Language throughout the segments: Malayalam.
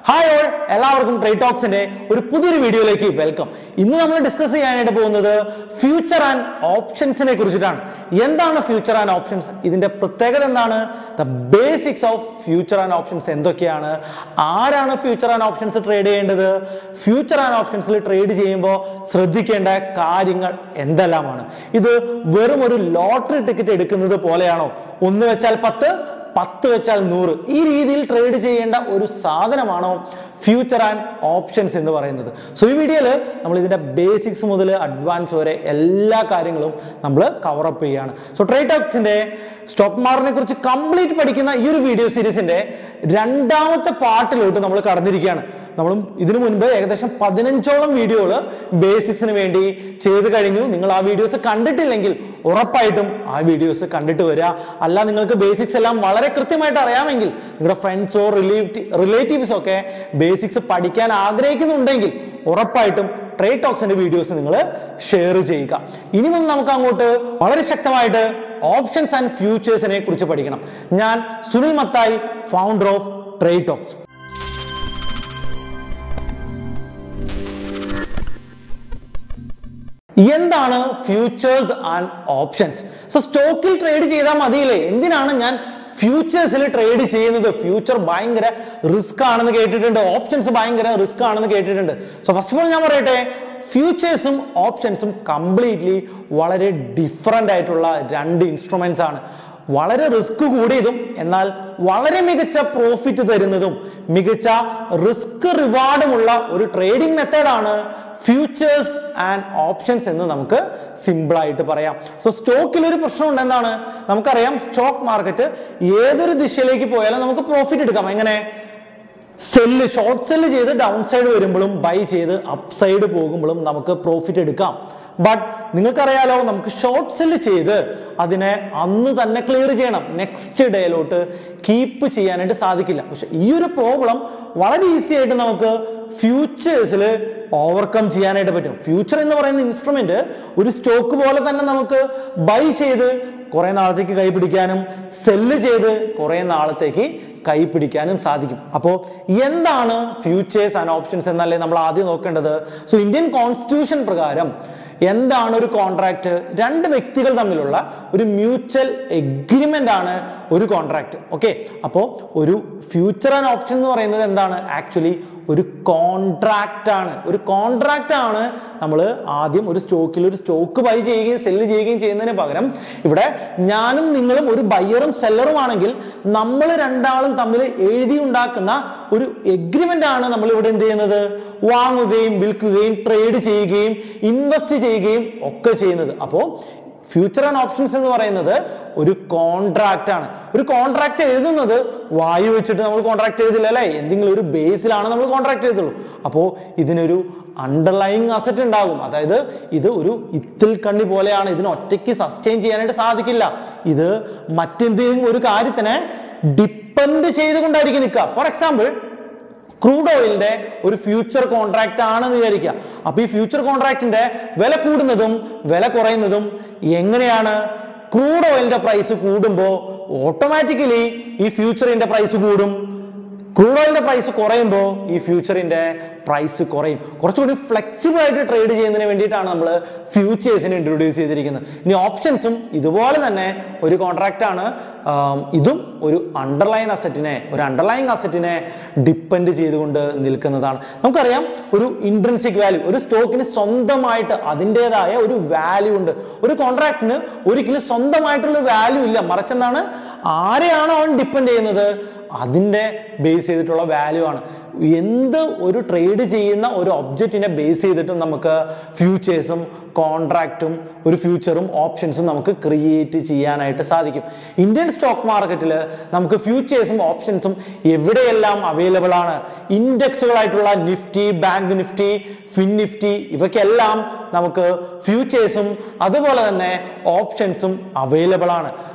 ഹായ് ഓൾ എല്ലാവർക്കും ട്രേഡ് ടോക്സിന്റെ ഒരു പുതിയൊരു വീഡിയോയിലേക്ക് വെൽക്കം ഇന്ന് നമ്മൾ ഡിസ്കസ് ചെയ്യാനായിട്ട് പോകുന്നത് ഫ്യൂച്ചർ ആൻഡ് ഓപ്ഷൻസിനെ കുറിച്ചിട്ടാണ് എന്താണ് ഫ്യൂച്ചർ ആൻഡ് ഓപ്ഷൻസ് ഇതിന്റെ പ്രത്യേകത എന്താണ് the basics of future and options എന്തൊക്കെയാണ് ആരാണ് ഫ്യൂച്ചർ ആൻഡ് ഓപ്ഷൻസ് ട്രേഡ് ചെയ്യേണ്ടത് ഫ്യൂച്ചർ ആൻഡ് ഓപ്ഷൻസിൽ ട്രേഡ് ചെയ്യുമ്പോൾ ശ്രദ്ധിക്കേണ്ട കാര്യങ്ങൾ എന്തെല്ലാമാണ് ഇത് വെറും ഒരു ലോട്ടറി ടിക്കറ്റ് എടുക്കുന്നത് പോലെയാണോ ഒന്ന് വെച്ചാൽ പത്ത് പത്ത് വെച്ചാൽ നൂറ് ഈ രീതിയിൽ ട്രേഡ് ചെയ്യേണ്ട ഒരു സാധനമാണോ ഫ്യൂച്ചർ ആൻഡ് ഓപ്ഷൻസ് എന്ന് പറയുന്നത് സോ ഈ വീഡിയോയിൽ നമ്മൾ ഇതിന്റെ ബേസിക്സ് മുതൽ അഡ്വാൻസ് വരെ എല്ലാ കാര്യങ്ങളും നമ്മൾ കവറപ്പ് ചെയ്യാണ് സോ ട്രേഡ് ടോക്സിന്റെ സ്റ്റോക്ക് മാർക്കറ്റിനെ കുറിച്ച് കംപ്ലീറ്റ് പഠിക്കുന്ന ഈ ഒരു വീഡിയോ സീരീസിന്റെ രണ്ടാമത്തെ പാർട്ടിലോട്ട് നമ്മൾ കടന്നിരിക്കുകയാണ് നമ്മളും ഇതിനു മുൻപ് ഏകദേശം പതിനഞ്ചോളം വീഡിയോകൾ ബേസിക്സിന് വേണ്ടി ചെയ്ത് കഴിഞ്ഞു നിങ്ങൾ ആ വീഡിയോസ് കണ്ടിട്ടില്ലെങ്കിൽ ഉറപ്പായിട്ടും ആ വീഡിയോസ് കണ്ടിട്ട് വരിക അല്ല നിങ്ങൾക്ക് ബേസിക്സ് എല്ലാം വളരെ കൃത്യമായിട്ട് അറിയാമെങ്കിൽ നിങ്ങളുടെ ഫ്രണ്ട്സോ റിലേറ്റീവ്സോ ഒക്കെ ബേസിക്സ് പഠിക്കാൻ ആഗ്രഹിക്കുന്നുണ്ടെങ്കിൽ ഉറപ്പായിട്ടും ട്രേഡ് ടോക്സിന്റെ വീഡിയോസ് നിങ്ങൾ ഷെയർ ചെയ്യുക ഇനി മുതൽ നമുക്ക് അങ്ങോട്ട് വളരെ ശക്തമായിട്ട് ഓപ്ഷൻസ് ആൻഡ് ഫ്യൂച്ചേഴ്സിനെ കുറിച്ച് പഠിക്കണം ഞാൻ Sunil Mathai founder of trade talks എന്താണ് ഫ്യൂച്ചേഴ്സ് ആൻഡ് ഓപ്ഷൻസ് സോ സ്റ്റോക്കിൽ ട്രേഡ് ചെയ്താൽ മതിയില്ലേ എന്തിനാണ് ഞാൻ ഫ്യൂച്ചേഴ്സിൽ ട്രേഡ് ചെയ്യുന്നത് ഫ്യൂച്ചർ ഭയങ്കര റിസ്ക് ആണെന്ന് കേട്ടിട്ടുണ്ട് ഓപ്ഷൻസ് ഭയങ്കര റിസ്ക് ആണെന്ന് കേട്ടിട്ടുണ്ട് സോ ഫസ്റ്റ് ഓഫ് ഓൾ ഞാൻ പറയട്ടെ ഫ്യൂച്ചേഴ്സും ഓപ്ഷൻസും കംപ്ലീറ്റ്ലി വളരെ ഡിഫറെൻ്റ് ആയിട്ടുള്ള രണ്ട് ഇൻസ്ട്രുമെന്റ്സ് ആണ് വളരെ റിസ്ക് കൂടിയതും എന്നാൽ വളരെ മികച്ച പ്രോഫിറ്റ് തരുന്നതും മികച്ച റിസ്ക് റിവാർഡുമുള്ള ഒരു ട്രേഡിംഗ് മെത്തേഡാണ് ഫ്യൂച്ചേഴ്സ് ആൻഡ് ഓപ്ഷൻസ് എന്ന് നമുക്ക് സിമ്പിൾ ആയിട്ട് പറയാം സോ സ്റ്റോക്കിൽ ഒരു പ്രശ്നമുണ്ട് എന്താണ് നമുക്കറിയാം സ്റ്റോക്ക് മാർക്കറ്റ് ഏതൊരു ദിശയിലേക്ക് പോയാലും നമുക്ക് പ്രോഫിറ്റ് എടുക്കാം എങ്ങനെ സെല്ല് ഷോർട്ട് സെല്ല് ചെയ്ത് ഡൗൺ സൈഡ് വരുമ്പോഴും ബൈ ചെയ്ത് അപ്പ് സൈഡ് പോകുമ്പോഴും നമുക്ക് പ്രോഫിറ്റ് എടുക്കാം ബട്ട് നിങ്ങൾക്കറിയാലോ നമുക്ക് ഷോർട്ട് സെല്ല് ചെയ്ത് അതിനെ അന്ന് തന്നെ ക്ലിയർ ചെയ്യണം നെക്സ്റ്റ് ഡേയിലോട്ട് കീപ്പ് ചെയ്യാനായിട്ട് സാധിക്കില്ല പക്ഷെ ഈ ഒരു പ്രോബ്ലം വളരെ ഈസി ആയിട്ട് നമുക്ക് ഫ്യൂച്ചേഴ്സിൽ ഓവർകം ചെയ്യാനായിട്ട് പറ്റും ഫ്യൂച്ചർ എന്ന് പറയുന്ന ഇൻസ്ട്രുമെന്റ് ഒരു സ്റ്റോക്ക് പോലെ തന്നെ നമുക്ക് ബൈ ചെയ്ത് കുറെ നാളത്തേക്ക് കൈപിടിക്കാനും സെല്ല് ചെയ്ത് കുറെ നാളത്തേക്ക് കൈപിടിക്കാനും സാധിക്കും അപ്പോൾ എന്താണ് ഫ്യൂച്ചേഴ്സ് ആൻഡ് ഓപ്ഷൻസ് എന്നല്ലേ നമ്മൾ ആദ്യം നോക്കേണ്ടത് സോ ഇന്ത്യൻ കോൺസ്റ്റിറ്റ്യൂഷൻ പ്രകാരം എന്താണ് ഒരു കോൺട്രാക്ട് രണ്ട് വ്യക്തികൾ തമ്മിലുള്ള ഒരു മ്യൂച്വൽ എഗ്രിമെന്റ് ആണ് ഒരു കോൺട്രാക്ട് ഓക്കെ അപ്പോൾ ഒരു ഫ്യൂച്ചർ ആൻഡ് ഓപ്ഷൻ എന്ന് പറയുന്നത് എന്താണ് ആക്ച്വലി ഒരു കോൺട്രാക്റ്റ് ആണ് ഒരു കോൺട്രാക്റ്റ് ആണ് നമ്മൾ ആദ്യം ഒരു സ്റ്റോക്കിൽ ഒരു സ്റ്റോക്ക് ബൈ ചെയ്യുകയും സെല്ല് ചെയ്യുകയും ചെയ്യുന്നതിന് പകരം ഇവിടെ ഞാനും നിങ്ങളും ഒരു ബയ്യറും സെല്ലറും ആണെങ്കിൽ നമ്മൾ രണ്ടാളും തമ്മിൽ എഴുതി ഉണ്ടാക്കുന്ന ഒരു എഗ്രിമെന്റ് ആണ് നമ്മൾ ഇവിടെ എന്ത് ചെയ്യുന്നത് വാങ്ങുകയും വിൽക്കുകയും ട്രേഡ് ചെയ്യുകയും ഇൻവെസ്റ്റ് ചെയ്യുകയും ഒക്കെ ചെയ്യുന്നത് അപ്പോൾ ഫ്യൂച്ചർ ആൻഡ് ഓപ്ഷൻസ് എന്ന് പറയുന്നത് ഒരു കോൺട്രാക്റ്റ് ആണ് ഒരു കോൺട്രാക്ട് എഴുതുന്നത് വായു വെച്ചിട്ട് നമ്മൾ കോൺട്രാക്ട് എഴുതില്ല അല്ലേ എന്തെങ്കിലും ഒരു ബേസിലാണ് നമ്മൾ കോൺട്രാക്ട് എഴുതുള്ളൂ അപ്പോൾ ഇതിനൊരു അണ്ടർലൈങ് അസറ്റ് ഉണ്ടാകും അതായത് ഇത് ഒരു ഇത്തിൽ കണ്ണി പോലെയാണ് ഇതിന് ഒറ്റയ്ക്ക് സസ്റ്റെയിൻ ചെയ്യാനായിട്ട് സാധിക്കില്ല ഇത് മറ്റെന്തെങ്കിലും ഒരു കാര്യത്തിനെ ഡിപ്പെൻഡ് ചെയ്തുകൊണ്ടായിരിക്കും നിൽക്കുക ഫോർ എക്സാമ്പിൾ ക്രൂഡ് ഓയിലിന്റെ ഒരു ഫ്യൂച്ചർ കോൺട്രാക്ട് ആണെന്ന് വിചാരിക്കുക അപ്പൊ ഈ ഫ്യൂച്ചർ കോൺട്രാക്ടിന്റെ വില കൂടുന്നതും വില കുറയുന്നതും എങ്ങനെയാണ് ക്രൂഡ് ഓയിലിന്റെ പ്രൈസ് കൂടുമ്പോൾ ഓട്ടോമാറ്റിക്കലി ഈ ഫ്യൂച്ചറിന്റെ പ്രൈസ് കൂടും ക്രൂഡ് ഓയിലിന്റെ പ്രൈസ് കുറയുമ്പോൾ ഈ ഫ്യൂച്ചറിന്റെ പ്രൈസ് കുറയും കുറച്ചുകൂടി ഫ്ലെക്സിബിൾ ആയിട്ട് ട്രേഡ് ചെയ്യുന്നതിന് വേണ്ടിയിട്ടാണ് നമ്മൾ ഫ്യൂച്ചേഴ്സിനെ ഇൻട്രൊഡ്യൂസ് ചെയ്തിരിക്കുന്നത് ഇനി ഓപ്ഷൻസും ഇതുപോലെ തന്നെ ഒരു കോൺട്രാക്റ്റ് ആണ് ആം, ഇതും ഒരു അണ്ടർലൈൻ അസറ്റിനെ ഒരു അണ്ടർലൈൻ അസറ്റിനെ ഡിപ്പെൻഡ് ചെയ്തുകൊണ്ട് നിൽക്കുന്നതാണ് നമുക്കറിയാം ഒരു ഇൻട്രൻസിക് വാല്യൂ ഒരു സ്റ്റോക്കിന് സ്വന്തമായിട്ട് അതിൻ്റെതായ ഒരു വാല്യൂ ഉണ്ട് ഒരു കോൺട്രാക്റ്റിന് ഒരിക്കലും സ്വന്തമായിട്ടുള്ള വാല്യൂ ഇല്ല മറിച്ചെന്താണ് ആരെയാണോ അവൻ ഡിപ്പെൻഡ് ചെയ്യുന്നത് അതിൻ്റെ ബേസ് ചെയ്തിട്ടുള്ള വാല്യൂ ആണ് എന്ത് ഒരു ട്രേഡ് ചെയ്യുന്ന ഒരു ഒബ്ജക്റ്റിനെ ബേസ് ചെയ്തിട്ടും നമുക്ക് ഫ്യൂച്ചേഴ്സും കോൺട്രാക്റ്റും ഒരു ഫ്യൂച്ചറും ഓപ്ഷൻസും നമുക്ക് ക്രിയേറ്റ് ചെയ്യാനായിട്ട് സാധിക്കും ഇന്ത്യൻ സ്റ്റോക്ക് മാർക്കറ്റിൽ നമുക്ക് ഫ്യൂച്ചേഴ്സും ഓപ്ഷൻസും എവിടെയെല്ലാം അവൈലബിൾ ആണ് ഇൻഡെക്സുകളായിട്ടുള്ള Nifty bank Nifty fin Nifty ഇവയ്ക്കെല്ലാം നമുക്ക് ഫ്യൂച്ചേഴ്സും അതുപോലെ തന്നെ ഓപ്ഷൻസും അവൈലബിൾ ആണ്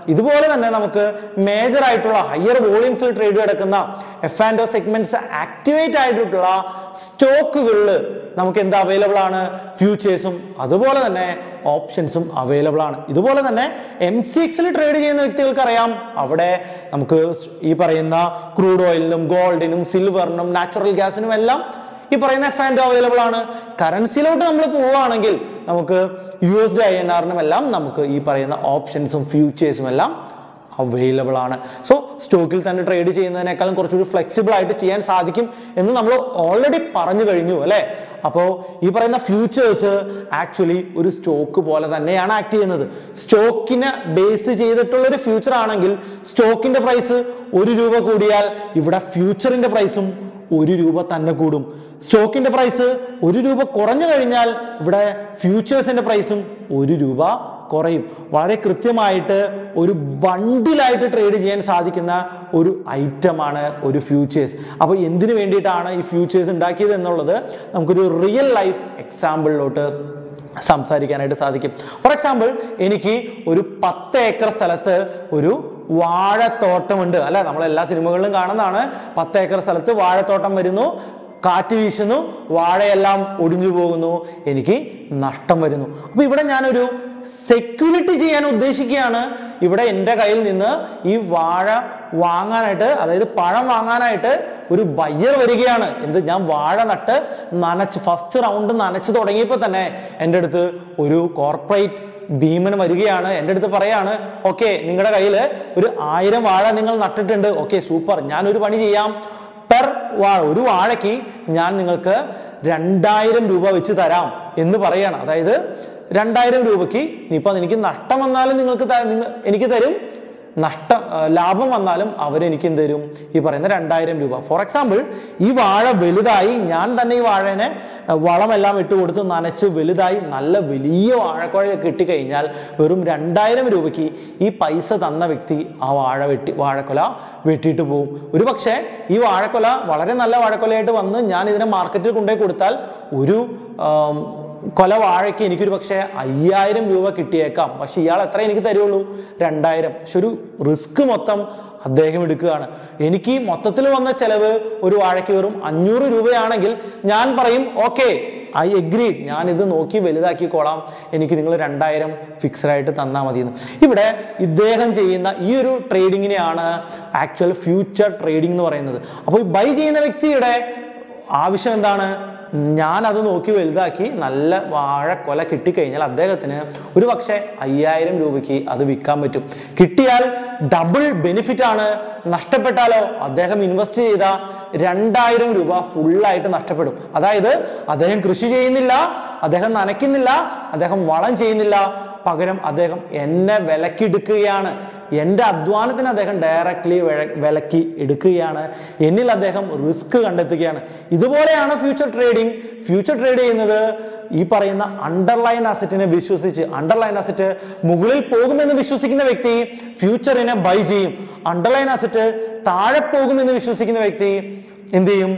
ഇതുപോലെ തന്നെ നമുക്ക് മേജർ ആയിട്ടുള്ള ഹയർ വോളിയംസിൽ ട്രേഡ് കിടക്കുന്ന F and O segments activate ആയിട്ടുള്ള സ്റ്റോക്കുകളിൽ നമുക്ക് എന്ത് അവൈലബിൾ ആണ് ഫ്യൂച്ചേഴ്സും അതുപോലെ തന്നെ ഓപ്ഷൻസും അവൈലബിൾ ആണ് ഇതുപോലെ തന്നെ എം സി എക്സിൽ ട്രേഡ് ചെയ്യുന്ന വ്യക്തികൾക്ക് അറിയാം അവിടെ നമുക്ക് ഈ പറയുന്ന ക്രൂഡ് ഓയിലിനും ഗോൾഡിനും സിൽവറിനും നാച്ചുറൽ ഗ്യാസിനും എല്ലാം ഈ പറയുന്ന എഫ് ആൻഡ് അവൈലബിൾ ആണ് കറൻസിയിലോട്ട് നമ്മൾ പോവുകയാണെങ്കിൽ നമുക്ക് U S D I N ആറിനും എല്ലാം നമുക്ക് ഈ പറയുന്ന ഓപ്ഷൻസും ഫ്യൂച്ചേഴ്സും എല്ലാം അവൈലബിൾ ആണ് സോ സ്റ്റോക്കിൽ തന്നെ ട്രേഡ് ചെയ്യുന്നതിനേക്കാളും കുറച്ചുകൂടി ഫ്ലെക്സിബിൾ ആയിട്ട് ചെയ്യാൻ സാധിക്കും എന്ന് നമ്മൾ ഓൾറെഡി പറഞ്ഞു കഴിഞ്ഞു അല്ലേ അപ്പോൾ ഈ പറയുന്ന ഫ്യൂച്ചേഴ്സ് ആക്ച്വലി ഒരു സ്റ്റോക്ക് പോലെ തന്നെയാണ് ആക്ട് ചെയ്യുന്നത് സ്റ്റോക്കിനെ ബേസ് ചെയ്തിട്ടുള്ള ഒരു ഫ്യൂച്ചർ ആണെങ്കിൽ സ്റ്റോക്കിന്റെ പ്രൈസ് ഒരു രൂപ കൂടിയാൽ ഇവിടെ ഫ്യൂച്ചറിന്റെ പ്രൈസും ഒരു രൂപ തന്നെ കൂടും സ്റ്റോക്കിന്റെ പ്രൈസ് ഒരു രൂപ കുറഞ്ഞു കഴിഞ്ഞാൽ ഇവിടെ ഫ്യൂച്ചേഴ്സിന്റെ പ്രൈസും ഒരു രൂപ കുറയും വളരെ കൃത്യമായിട്ട് ഒരു ബണ്ടിലായിട്ട് ട്രേഡ് ചെയ്യാൻ സാധിക്കുന്ന ഒരു ഐറ്റമാണ് ഒരു ഫ്യൂച്ചേഴ്സ് അപ്പോൾ എന്തിനു വേണ്ടിയിട്ടാണ് ഈ ഫ്യൂച്ചേഴ്സ് ഉണ്ടാക്കിയത് എന്നുള്ളത് നമുക്കൊരു റിയൽ ലൈഫ് എക്സാമ്പിളിലോട്ട് സംസാരിക്കാനായിട്ട് സാധിക്കും ഫോർ എക്സാമ്പിൾ എനിക്ക് ഒരു പത്ത് ഏക്കർ സ്ഥലത്ത് ഒരു വാഴത്തോട്ടമുണ്ട് അല്ലെ നമ്മൾ എല്ലാ സിനിമകളിലും കാണുന്നതാണ് പത്ത് ഏക്കർ സ്ഥലത്ത് വാഴത്തോട്ടം വരുന്നു കാറ്റ് വീശുന്നു വാഴയെല്ലാം ഒടിഞ്ഞു പോകുന്നു എനിക്ക് നഷ്ടം വരുന്നു അപ്പൊ ഇവിടെ ഞാനൊരു സെക്യൂരിറ്റി ചെയ്യാൻ ഉദ്ദേശിക്കുകയാണ് ഇവിടെ എൻ്റെ കയ്യിൽ നിന്ന് ഈ വാഴ വാങ്ങാനായിട്ട് അതായത് പഴം വാങ്ങാനായിട്ട് ഒരു ബയ്യർ വരികയാണ് എന്ത് ഞാൻ വാഴ നട്ട് നനച്ച് ഫസ്റ്റ് റൗണ്ട് നനച്ച് തുടങ്ങിയപ്പോൾ തന്നെ എൻ്റെ അടുത്ത് ഒരു കോർപ്പറേറ്റ് ഭീമൻ വരികയാണ് എൻ്റെ അടുത്ത് പറയാണ് ഓക്കെ നിങ്ങളുടെ കയ്യിൽ ഒരു ആയിരം വാഴ നിങ്ങൾ നട്ടിട്ടുണ്ട് ഓക്കെ സൂപ്പർ ഞാൻ ഒരു പണി ചെയ്യാം പെർ വാഴ ഒരു വാഴയ്ക്ക് ഞാൻ നിങ്ങൾക്ക് രണ്ടായിരം രൂപ വെച്ച് തരാം എന്ന് പറയാണ് അതായത് രണ്ടായിരം രൂപയ്ക്ക് ഇനിയിപ്പോൾ എനിക്ക് നഷ്ടം വന്നാലും നിങ്ങൾക്ക് ത- നിങ്ങ- എനിക്ക് തരും നഷ്ടം ആ, ലാഭം വന്നാലും അവരെനിക്ക് എന്ത് തരും ഈ പറയുന്ന രണ്ടായിരം രൂപ ഫോർ എക്സാമ്പിൾ ഈ വാഴ വലുതായി ഞാൻ തന്നെ ഈ വാഴനെ ആ, വളമെല്ലാം ഇട്ട് കൊടുത്ത് നനച്ച് വലുതായി നല്ല വലിയ വാഴക്കുഴ കിട്ടിക്കഴിഞ്ഞാൽ വെറും രണ്ടായിരം രൂപയ്ക്ക് ഈ പൈസ തന്ന വ്യക്തി ആ വാഴ വെട്ടി വാഴക്കൊല വെട്ടിയിട്ട് പോകും ഒരു പക്ഷേ ഈ വാഴക്കൊല വളരെ നല്ല വാഴക്കൊലയായിട്ട് വന്ന് ഞാൻ ഇതിനെ മാർക്കറ്റിൽ കൊണ്ടുപോയി കൊടുത്താൽ ഒരു ആം, കൊല വാഴയ്ക്ക് എനിക്കൊരു പക്ഷേ അയ്യായിരം രൂപ കിട്ടിയേക്കാം പക്ഷെ ഇയാൾ എത്ര എനിക്ക് തരുള്ളൂ രണ്ടായിരം പക്ഷെ ഒരു റിസ്ക് മൊത്തം അദ്ദേഹം എടുക്കുകയാണ് എനിക്ക് മൊത്തത്തിൽ വന്ന ചെലവ് ഒരു വാഴയ്ക്ക് വെറും അഞ്ഞൂറ് രൂപയാണെങ്കിൽ ഞാൻ പറയും ഓക്കെ ഐ എഗ്രി ഞാൻ ഇത് നോക്കി വലുതാക്കിക്കോളാം എനിക്ക് നിങ്ങൾ രണ്ടായിരം ഫിക്സഡ് ആയിട്ട് തന്നാൽ മതി എന്ന് ഇവിടെ ഇദ്ദേഹം ചെയ്യുന്ന ഈ ഒരു ട്രേഡിങ്ങിനെയാണ് ആക്ച്വൽ ഫ്യൂച്ചർ ട്രേഡിംഗ് എന്ന് പറയുന്നത് അപ്പോൾ ഈ ബൈ ചെയ്യുന്ന വ്യക്തിയുടെ ആവശ്യം എന്താണ് ഞാൻ അത് നോക്കി വലുതാക്കി നല്ല വാഴക്കൊല കിട്ടിക്കഴിഞ്ഞാൽ അദ്ദേഹത്തിന് ഒരു പക്ഷേ അയ്യായിരം രൂപയ്ക്ക് അത് വിൽക്കാൻ പറ്റും കിട്ടിയാൽ ഡബിൾ ബെനിഫിറ്റ് ആണ് നഷ്ടപ്പെട്ടാലോ അദ്ദേഹം ഇൻവെസ്റ്റ് ചെയ്ത രണ്ടായിരം രൂപ ഫുള്ളായിട്ട് നഷ്ടപ്പെടും അതായത് അദ്ദേഹം കൃഷി ചെയ്യുന്നില്ല അദ്ദേഹം നനയ്ക്കുന്നില്ല അദ്ദേഹം വളം ചെയ്യുന്നില്ല പകരം അദ്ദേഹം എന്നെ വിലക്കെടുക്കുകയാണ് എൻ്റെ അധ്വാനത്തിന് അദ്ദേഹം ഡയറക്റ്റ്ലി വിലക്കി എടുക്കുകയാണ് എന്നിൽ അദ്ദേഹം റിസ്ക് കണ്ടെത്തുകയാണ് ഇതുപോലെയാണ് ഫ്യൂച്ചർ ട്രേഡിംഗ് ഫ്യൂച്ചർ ട്രേഡ് ചെയ്യുന്നത് ഈ പറയുന്ന അണ്ടർലൈൻ അസറ്റിനെ വിശ്വസിച്ച് അണ്ടർലൈൻ അസറ്റ് മുകളിൽ പോകുമെന്ന് വിശ്വസിക്കുന്ന വ്യക്തി ഫ്യൂച്ചറിനെ ബൈ ചെയ്യും അണ്ടർലൈൻ അസറ്റ് താഴെ പോകുമെന്ന് വിശ്വസിക്കുന്ന വ്യക്തി എന്ത് ചെയ്യും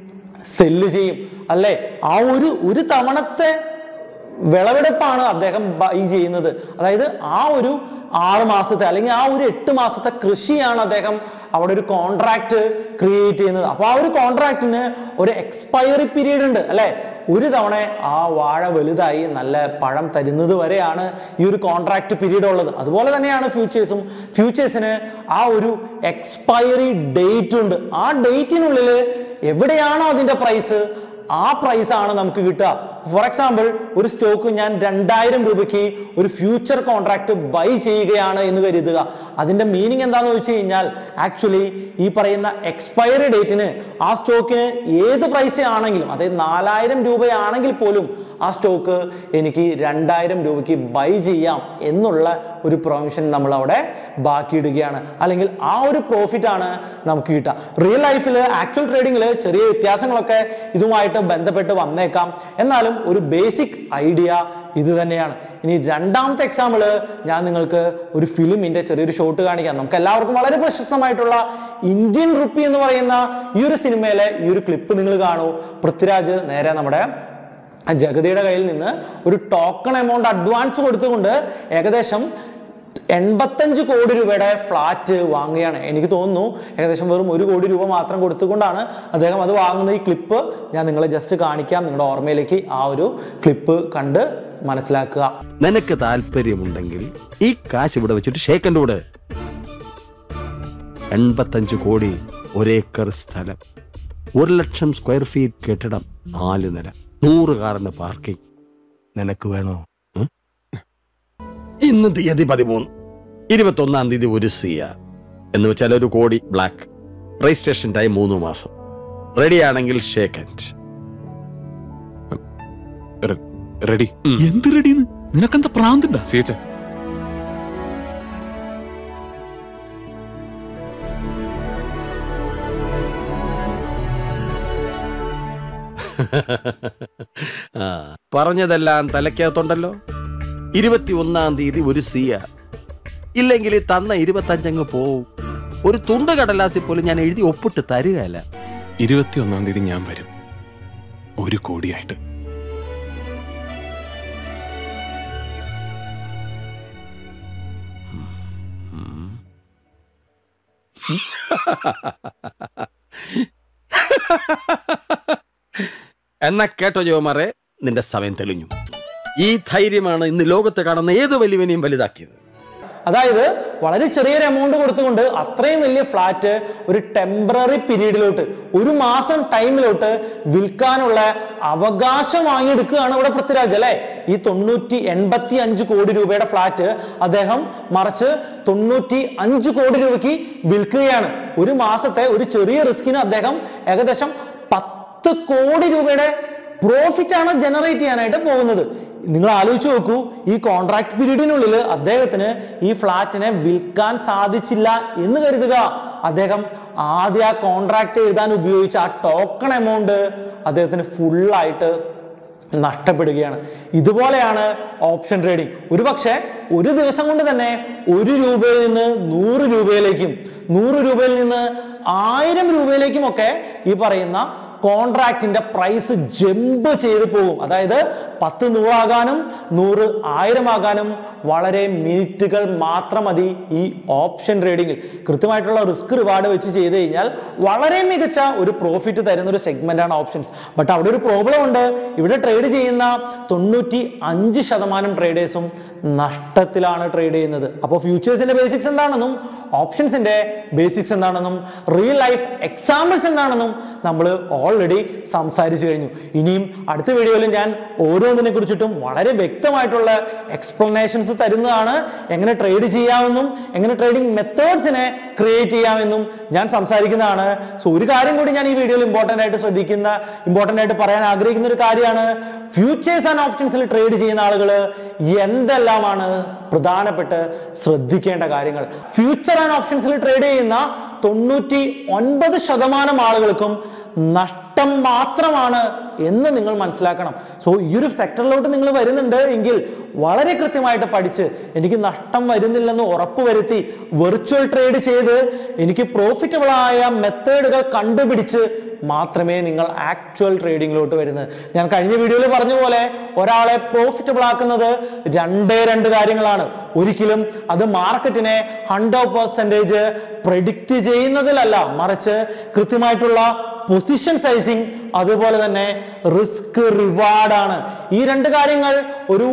സെല്ല് ചെയ്യും അല്ലെ ആ ഒരു ഒരു തവണത്തെ വിളവെടുപ്പാണ് അദ്ദേഹം ബൈ ചെയ്യുന്നത് അതായത് ആ ഒരു ആറ് മാസത്തെ അല്ലെങ്കിൽ ആ ഒരു എട്ട് മാസത്തെ കൃഷിയാണ് അദ്ദേഹം അവിടെ ഒരു കോൺട്രാക്ട് ക്രിയേറ്റ് ചെയ്യുന്നത് അപ്പൊ ആ ഒരു കോൺട്രാക്റ്റിന് ഒരു എക്സ്പയറി പീരീഡ് ഉണ്ട് അല്ലെ ഒരു തവണ ആ വാഴ വലുതായി നല്ല പഴം തരുന്നത് വരെയാണ് ഈ ഒരു കോൺട്രാക്ട് പീരീഡ് ഉള്ളത് അതുപോലെ തന്നെയാണ് ഫ്യൂച്ചേഴ്സും ഫ്യൂച്ചേഴ്സിന് ആ ഒരു എക്സ്പയറി ഡേറ്റ് ഉണ്ട് ആ ഡേറ്റിനുള്ളിൽ എവിടെയാണോ അതിന്റെ പ്രൈസ് ആ പ്രൈസ് ആണ് നമുക്ക് കിട്ടുക ഫോർ എക്സാമ്പിൾ ഒരു സ്റ്റോക്ക് ഞാൻ രണ്ടായിരം രൂപയ്ക്ക് ഒരു ഫ്യൂച്ചർ കോൺട്രാക്ട് ബൈ ചെയ്യുകയാണ് എന്ന് കരുതുക അതിന്റെ മീനിങ് എന്താണെന്ന് വെച്ച് കഴിഞ്ഞാൽ ആക്ച്വലി ഈ പറയുന്ന എക്സ്പയറി ഡേറ്റിന് ആ സ്റ്റോക്കിന് ഏത് പ്രൈസ് ആണെങ്കിലും അതായത് നാലായിരം രൂപയാണെങ്കിൽ പോലും ആ സ്റ്റോക്ക് എനിക്ക് രണ്ടായിരം രൂപയ്ക്ക് ബൈ ചെയ്യാം എന്നുള്ള ഒരു പ്രൊവിഷൻ നമ്മൾ അവിടെ ബാക്കിയിടുകയാണ് അല്ലെങ്കിൽ ആ ഒരു പ്രോഫിറ്റ് ആണ് നമുക്ക് കിട്ടുക റിയൽ ലൈഫിൽ ആക്ച്വൽ ട്രേഡിങ്ങിൽ ചെറിയ വ്യത്യാസങ്ങളൊക്കെ ഇതുമായിട്ട് ബന്ധപ്പെട്ട് വന്നേക്കാം എന്നാലും ഒരു ബേസിക് ഐഡിയ ഇത് തന്നെയാണ് ഇനി രണ്ടാമത്തെ എക്സാമ്പിൾ ഞാൻ നിങ്ങൾക്ക് ഒരു ഫിലിമിന്റെ ചെറിയൊരു ഷോട്ട് കാണിക്കാം നമുക്ക് എല്ലാവർക്കും വളരെ പ്രശസ്തമായിട്ടുള്ള ഇന്ത്യൻ റുപ്പി എന്ന് പറയുന്ന ഈ ഒരു സിനിമയിലെ ഈ ഒരു ക്ലിപ്പ് നിങ്ങൾ കാണൂ പൃഥ്വിരാജ് നേരെ നമ്മുടെ ജഗതിയുടെ കയ്യിൽ നിന്ന് ഒരു ടോക്കൺ എമൗണ്ട് അഡ്വാൻസ് കൊടുത്തുകൊണ്ട് ഏകദേശം എൺപത്തഞ്ച് കോടി രൂപയുടെ ഫ്ലാറ്റ് വാങ്ങുകയാണ് എനിക്ക് തോന്നുന്നു ഏകദേശം വെറും ഒരു കോടി രൂപ മാത്രം കൊടുത്തുകൊണ്ടാണ് അദ്ദേഹം അത് വാങ്ങുന്ന ഈ ക്ലിപ്പ് ഞാൻ നിങ്ങളെ ജസ്റ്റ് കാണിക്കാം നിങ്ങളുടെ ഓർമ്മയിലേക്ക് ആ ഒരു ക്ലിപ്പ് കണ്ട് മനസ്സിലാക്കുക നിനക്ക് താല്പര്യമുണ്ടെങ്കിൽ ഈ കാശ് ഇവിടെ വെച്ചിട്ട് ഷേക്കൻ്റെ കൂടെ എൺപത്തഞ്ച് കോടി ഒരേക്കർ സ്ഥലം ഒരു ലക്ഷം സ്ക്വയർ ഫീറ്റ് കെട്ടിടം നാല് നില നൂറ് കാറിന് പാർക്കിംഗ് നിനക്ക് വേണോ ഉം? ഇന്ന് തീയതി പതിമൂന്ന് ഇരുപത്തൊന്നാം തീയതി ഒരു സിയ എന്ന് വെച്ചാൽ ഒരു കോടി ബ്ലാക്ക് രജിസ്ട്രേഷൻ ടൈം മൂന്ന് മാസം റെഡിയാണെങ്കിൽ ഷേക്കൻഡ് റെഡി എന്ത് റെഡിന്ന് നിനക്കെന്താ പ്രാന്തണ്ട സിയച്ച ആ, പറഞ്ഞതെല്ലാം തലക്കകത്തുണ്ടല്ലോ ഇരുപത്തി ഒന്നാം തീയതി ഒരു സിയ ഇല്ലെങ്കിൽ ഈ തന്ന ഇരുപത്തഞ്ചങ്ങ് പോവും ഒരു തുണ്ട് കടലാസിൽ പോലും ഞാൻ എഴുതി ഒപ്പിട്ട് തരുകയല്ല ഇരുപത്തി ഒന്നാം തീയതി ഞാൻ വരും ഒരു കോടിയായിട്ട് എന്നാ കേട്ടോ ജോമാറെ നിന്റെ സമയം തെളിഞ്ഞു ഈ ധൈര്യമാണ് ഇന്ന് ലോകത്ത് കാണുന്ന ഏത് വലിയവനെയും വലുതാക്കിയത് അതായത് വളരെ ചെറിയൊരു എമൗണ്ട് കൊടുത്തുകൊണ്ട് അത്രയും വലിയ ഫ്ലാറ്റ് ഒരു ടെമ്പററി പീരീഡിലോട്ട് ഒരു മാസം ടൈമിലോട്ട് വിൽക്കാനുള്ള അവകാശം വാങ്ങിയെടുക്കുകയാണ് ഇവിടെ പൃഥ്വിരാജ് അല്ലെ ഈ തൊണ്ണൂറ്റി എൺപത്തി അഞ്ച് കോടി രൂപയുടെ ഫ്ലാറ്റ് അദ്ദേഹം മറിച്ച് തൊണ്ണൂറ്റി അഞ്ച് കോടി രൂപയ്ക്ക് വിൽക്കുകയാണ് ഒരു മാസത്തെ ഒരു ചെറിയ റിസ്കിന് അദ്ദേഹം ഏകദേശം പത്ത് കോടി രൂപയുടെ പ്രോഫിറ്റ് ആണ് ജനറേറ്റ് ചെയ്യാനായിട്ട് പോകുന്നത് നിങ്ങൾ ആലോചിച്ച് നോക്കൂ ഈ കോൺട്രാക്ട് പീരീഡിനുള്ളിൽ അദ്ദേഹത്തിന് ഈ ഫ്ലാറ്റിനെ വിൽക്കാൻ സാധിച്ചില്ല എന്ന് കരുതുക അദ്ദേഹം ആദ്യ ആ കോൺട്രാക്ട് എഴുതാൻ ഉപയോഗിച്ച ആ ടോക്കൺ എമൗണ്ട് അദ്ദേഹത്തിന് ഫുള്ളായിട്ട് നഷ്ടപ്പെടുകയാണ് ഇതുപോലെയാണ് ഓപ്ഷൻ ട്രേഡിംഗ് ഒരു പക്ഷേ ഒരു ദിവസം കൊണ്ട് തന്നെ ഒരു രൂപയിൽ നിന്ന് നൂറ് രൂപയിലേക്കും നൂറ് രൂപയിൽ നിന്ന് ആയിരം രൂപയിലേക്കും ഒക്കെ ഈ പറയുന്ന കോൺട്രാക്റ്റിന്റെ പ്രൈസ് ജമ്പ് ചെയ്ത് പോകും അതായത് പത്ത് നൂറാകാനും നൂറ് ആയിരം ആകാനും വളരെ മിനിറ്റുകൾ മാത്രം മതി ഈ ഓപ്ഷൻ ട്രേഡിംഗിൽ കൃത്യമായിട്ടുള്ള റിസ്ക് റിവാർഡ് വെച്ച് ചെയ്ത് കഴിഞ്ഞാൽ വളരെ മികച്ച ഒരു പ്രോഫിറ്റ് തരുന്ന ഒരു സെഗ്മെന്റ് ആണ് ഓപ്ഷൻസ് ബട്ട് അവിടെ ഒരു പ്രോബ്ലം ഉണ്ട് ഇവിടെ ട്രേഡ് ചെയ്യുന്ന തൊണ്ണൂറ്റി അഞ്ച് ശതമാനം ട്രേഡേഴ്സും നഷ്ടത്തിലാണ് ട്രേഡ് ചെയ്യുന്നത് അപ്പോൾ ഫ്യൂച്ചേഴ്സിന്റെ ബേസിക്സ് എന്താണെന്നും ഓപ്ഷൻസിന്റെ ബേസിക്സ് എന്താണെന്നും റിയൽ ലൈഫ് എക്സാമ്പിൾസ് എന്താണെന്നും നമ്മൾ ഓൾറെഡി സംസാരിച്ചു കഴിഞ്ഞു ഇനിയും അടുത്ത വീഡിയോയിൽ ഞാൻ ഓരോന്നിനെ കുറിച്ചിട്ടും വളരെ വ്യക്തമായിട്ടുള്ള എക്സ്പ്ലനേഷൻസ് തരുന്നതാണ് എങ്ങനെ ട്രേഡ് ചെയ്യാമെന്നും എങ്ങനെ ട്രേഡിംഗ് മെത്തേഡ്സിനെ ക്രിയേറ്റ് ചെയ്യാമെന്നും ഞാൻ സംസാരിക്കുന്നതാണ് സോ ഒരു കാര്യം കൂടി ഞാൻ ഈ വീഡിയോയിൽ ഇമ്പോർട്ടൻ്റ് ആയിട്ട് ശ്രദ്ധിക്കുന്ന ഇമ്പോർട്ടൻ്റ് ആയിട്ട് പറയാൻ ആഗ്രഹിക്കുന്ന ഒരു കാര്യമാണ് ഫ്യൂച്ചേഴ്സ് ആൻഡ് ഓപ്ഷൻസിൽ ട്രേഡ് ചെയ്യുന്ന ആളുകൾ എന്തെല്ലാമാണ് പ്രധാനപ്പെട്ട് ശ്രദ്ധിക്കേണ്ട കാര്യങ്ങൾ ഫ്യൂച്ചർ ആൻഡ് ഓപ്ഷൻസിൽ ട്രേഡ് ചെയ്യുന്ന തൊണ്ണൂറ്റി ഒൻപത് ശതമാനം ആളുകൾക്കും നഷ്ടം മാത്രമാണ് എന്ന് നിങ്ങൾ മനസ്സിലാക്കണം സോ ഈ ഒരു സെക്ടറിലോട്ട് നിങ്ങൾ വരുന്നുണ്ട് എങ്കിൽ വളരെ കൃത്യമായിട്ട് പഠിച്ച് എനിക്ക് നഷ്ടം വരുന്നില്ലെന്ന് ഉറപ്പുവരുത്തി വെർച്വൽ ട്രേഡ് ചെയ്ത് എനിക്ക് പ്രോഫിറ്റബിൾ ആയ മെത്തേഡുകൾ കണ്ടുപിടിച്ച് മാത്രമേ നിങ്ങൾ ആക്ച്വൽ ട്രേഡിങ്ങിലോട്ട് വരുന്നത് ഞാൻ കഴിഞ്ഞ വീഡിയോയിൽ പറഞ്ഞ പോലെ ഒരാളെ പ്രോഫിറ്റബിൾ ആക്കുന്നത് രണ്ടേ രണ്ട് കാര്യങ്ങളാണ് ഒരിക്കലും അത് മാർക്കറ്റിനെ ഹൺഡ്രഡ് പെർസെൻറ്റേജ് പ്രഡിക്റ്റ് ചെയ്യുന്നതിലല്ല മറിച്ച് കൃത്യമായിട്ടുള്ള പൊസിഷൻ സൈസിങ് അതുപോലെ തന്നെ റിസ്ക് റിവാർഡാണ് ഈ രണ്ട് കാര്യങ്ങൾ ഒരു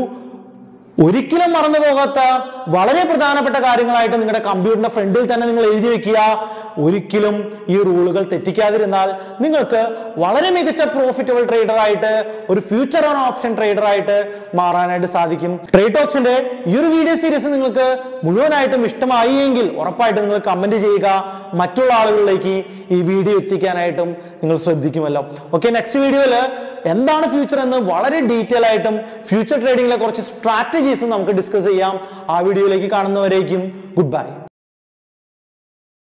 ഒരിക്കലും മറന്നു പോകാത്ത വളരെ പ്രധാനപ്പെട്ട കാര്യങ്ങളായിട്ട് നിങ്ങളുടെ കമ്പ്യൂട്ടറിന്റെ ഫ്രണ്ടിൽ തന്നെ നിങ്ങൾ എഴുതി വെക്കുക ഒരിക്കലും ഈ റൂളുകൾ തെറ്റിക്കാതിരുന്നാൽ നിങ്ങൾക്ക് വളരെ മികച്ച പ്രോഫിറ്റബിൾ ട്രേഡർ ആയിട്ട് ഒരു ഫ്യൂച്ചർ ഓൺ ഓപ്ഷൻ ട്രേഡർ ആയിട്ട് മാറാനായിട്ട് സാധിക്കും ട്രേഡ് ടോക്സിന്റെ ഈ ഒരു വീഡിയോ സീരീസ് നിങ്ങൾക്ക് മുഴുവനായിട്ടും ഇഷ്ടമായി എങ്കിൽ ഉറപ്പായിട്ട് നിങ്ങൾ കമന്റ് ചെയ്യുക മറ്റുള്ള ആളുകളിലേക്ക് ഈ വീഡിയോ എത്തിക്കാനായിട്ടും നിങ്ങൾ ശ്രദ്ധിക്കുമല്ലോ ഓക്കെ നെക്സ്റ്റ് വീഡിയോയിൽ എന്താണ് ഫ്യൂച്ചർ എന്ന് വളരെ ഡീറ്റെയിൽ ആയിട്ടും ഫ്യൂച്ചർ ട്രേഡിംഗിലെ കുറച്ച് സ്ട്രാറ്റജീസും നമുക്ക് ഡിസ്കസ് ചെയ്യാം ആ വീഡിയോയിലേക്ക് കാണുന്നവരേക്കും ഗുഡ് ബൈ